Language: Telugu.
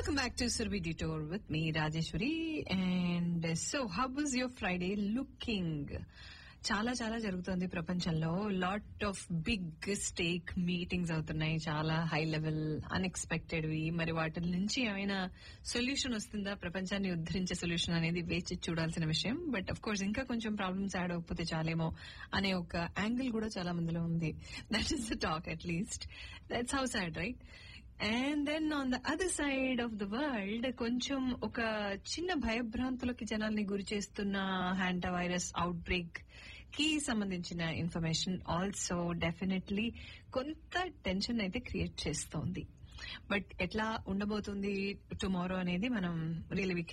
Welcome back to Surbi Detour with me, Rajeshwari. And so, how was your Friday looking? చాలా చాలా జరుగుతుంది ప్రపంచంలో lot of big stake meetings అవుతున్నాయి చాలా హై లెవెల్ అన్ఎక్స్పెక్టెడ్ వి మరి వాటి నుంచి ఏమైనా సొల్యూషన్ వస్తుందా ప్రపంచాన్ని ఉద్ధరించే సొల్యూషన్ అనేది వేచి చూడాల్సిన విషయం బట్ అఫ్ కోర్స్ ఇంకా కొంచెం ప్రాబ్లమ్స్ యాడ్ అవ్వకపోతే చాలేమో అనే ఒక యాంగిల్ కూడా చాలా మందిలో ఉంది that is the talk at least that's how sad right and then on the other side of the world కొంచెం ఒక చిన్న భయభ్రాంతులకి జనాల్ని గురి చేస్తున్న హ్యాంటా వైరస్ అవుట్ బ్రేక్ కి సంబంధించిన ఇన్ఫర్మేషన్ ఆల్సో డెఫినెట్లీ కొంత టెన్షన్ అయితే క్రియేట్ చేస్తోంది బట్ ఎట్లా ఉండబోతుంది టుమారో అనేది మనం రియల్ వీ